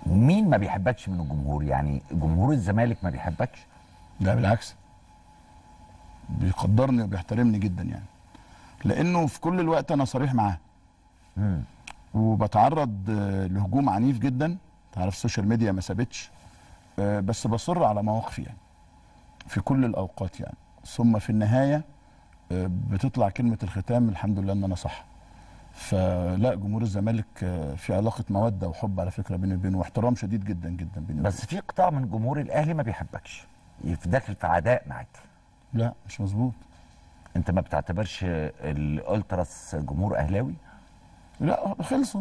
مين ما بيحبكش من الجمهور يعني جمهور الزمالك ما بيحبكش لا بالعكس بيقدرني وبيحترمني جدا يعني لانه في كل الوقت انا صريح معاه مم. وبتعرض آه، لهجوم عنيف جدا تعرف السوشيال ميديا ما سابتش آه، بس بصر على مواقفي يعني في كل الاوقات يعني ثم في النهايه آه، بتطلع كلمه الختام الحمد لله ان انا صح فلا جمهور الزمالك آه، في علاقه موده وحب على فكره بيني وبينه واحترام شديد جدا جدا بيني بس في قطاع من جمهور الاهلي ما بيحبكش داخل في عداء معاك لا مش مظبوط انت ما بتعتبرش الالتراس جمهور اهلاوي لا خلصوا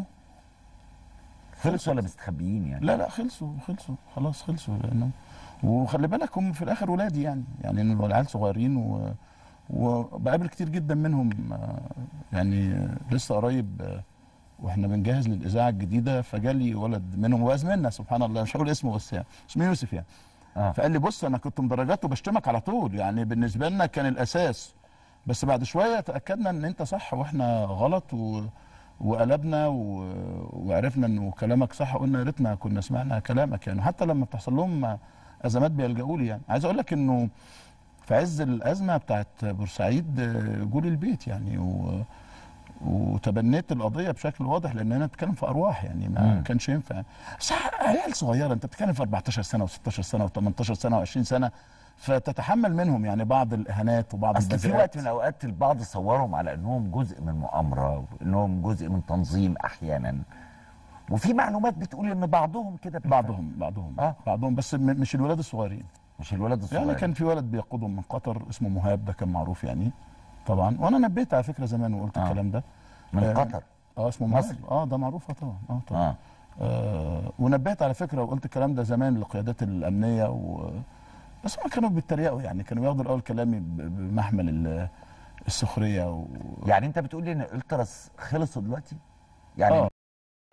خلص ولا مستخبيين يعني لا لا خلصوا خلصوا خلاص خلصوا لانه وخلي بالك هم في الاخر ولادي يعني يعني إن العيال صغيرين و وبقابل كتير جدا منهم آه، يعني آه، لسه قريب آه، واحنا بنجهز للاذاعه الجديده فجالي ولد منهم وازمنا سبحان الله مش هقول اسمه بس يعني اسمه يوسف يعني آه. فقال لي بص انا كنت مدرجات وبشتمك على طول يعني بالنسبه لنا كان الاساس بس بعد شويه تاكدنا ان انت صح واحنا غلط و... وقلبنا و... وعرفنا انه كلامك صح قلنا يا ريتنا كنا سمعنا كلامك يعني حتى لما بتحصل لهم ازمات بيلجأوا لي يعني عايز اقول لك انه في عز الازمه بتاعت بورسعيد آه، جولي البيت يعني و... وتبنيت القضيه بشكل واضح لان انا بتكلم في ارواح يعني ما مم. كانش ينفع بس عيال صغيره انت بتتكلم في 14 سنه و16 سنه و18 سنه و20 سنه فتتحمل منهم يعني بعض الاهانات وبعض اصل في البذاءات. وقت من الاوقات البعض صورهم على انهم جزء من مؤامره وانهم جزء من تنظيم احيانا وفي معلومات بتقول ان بعضهم كده بالفعل. بعضهم بعضهم آه. بعضهم بس م- مش الولاد الصغيرين مش الولد الصغير يعني كان في ولد بيقودهم من قطر اسمه مهاب ده كان معروف يعني طبعا وانا نبهت على فكره زمان وقلت آه. الكلام ده من آه، قطر اه اسمه مصري. مصري اه ده معروف آه طبعا اه طبعا اه آه. آه ونبهت على فكره وقلت الكلام ده زمان للقيادات الامنيه و بس هم كانوا بيتريقوا يعني كانوا بياخدوا الاول كلامي ب- بمحمل ال- السخريه و... يعني انت بتقول لي ان الالتراس خلصوا دلوقتي يعني آه.